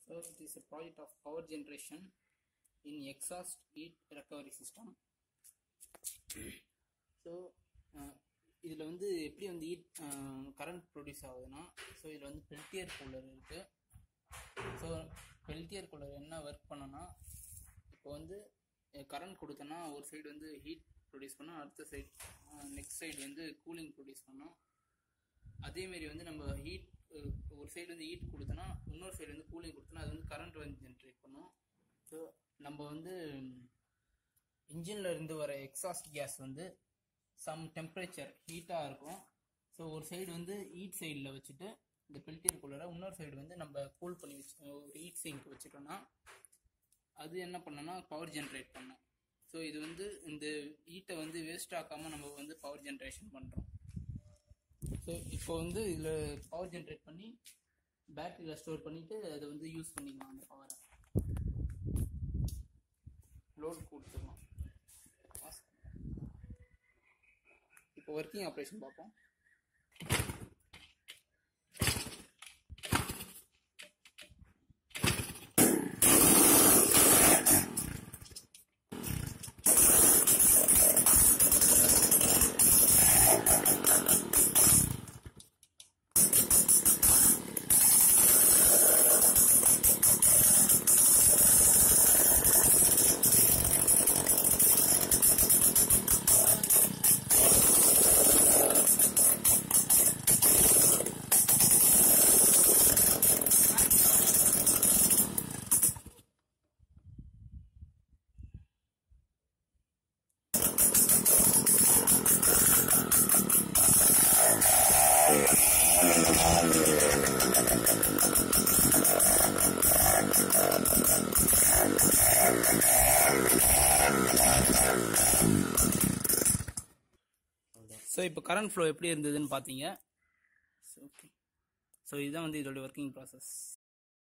So it is a project of power generation in exhaust heat recovery system. So இதில் வந்து எப்படி வந்து heat current produce ஆகுதுன்னா so இதில் வந்து பெல்டியர் கூலர் இருக்குது ஸோ பெல்டியர் கூலர் என்ன ஒர்க் பண்ணனா இப்போ வந்து கரண்ட் கொடுத்தோன்னா ஒரு சைடு வந்து ஹீட் ப்ரொடியூஸ் பண்ணோம் அடுத்த சைடு நெக்ஸ்ட் சைடு வந்து கூலிங் ப்ரொடியூஸ் பண்ணோம் அதேமாரி வந்து நம்ம ஹீட் ஒரு சைடு வந்து ஹீட் கொடுத்தோன்னா இன்னொரு சைடு வந்து கூலிங் கொடுத்தோன்னா அது வந்து கரண்ட் வந்து ஜென்ரேட் பண்ணும் ஸோ நம்ம வந்து இன்ஜினில் இருந்து வர எக்ஸாஸ்ட் கேஸ் வந்து சம் டெம்பரேச்சர் ஹீட்டாக இருக்கும் ஸோ ஒரு சைடு வந்து ஹீட் சைடில் வச்சுட்டு இந்த பெல்டியர் கூலரை இன்னொரு சைடு வந்து நம்ம கூல் பண்ணி வச்சு ஒரு ஹீட் சிங்க் வச்சுட்டோம்னா அது என்ன பண்ணோன்னா பவர் ஜென்ரேட் பண்ணும் ஸோ இது வந்து இந்த ஹீட்டை வந்து வேஸ்ட் ஆக்காமல் நம்ம வந்து பவர் ஜென்ரேஷன் பண்ணுறோம் ஸோ இப்போ வந்து இதில் பவர் ஜென்ரேட் பண்ணி பேட்டரியில் ஸ்டோர் பண்ணிவிட்டு அதை வந்து யூஸ் பண்ணிக்கலாம் அந்த பவரை லோட் கொடுத்துக்கலாம் இப்போ ஒர்க்கிங் ஆப்ரேஷன் பார்ப்போம் ஸோ இப்போ கரண்ட் ஃப்ளோ எப்படி இருந்ததுன்னு பார்த்தீங்க ஓகே ஸோ இதுதான் வந்து இதோட ஒர்க்கிங் ப்ராசஸ்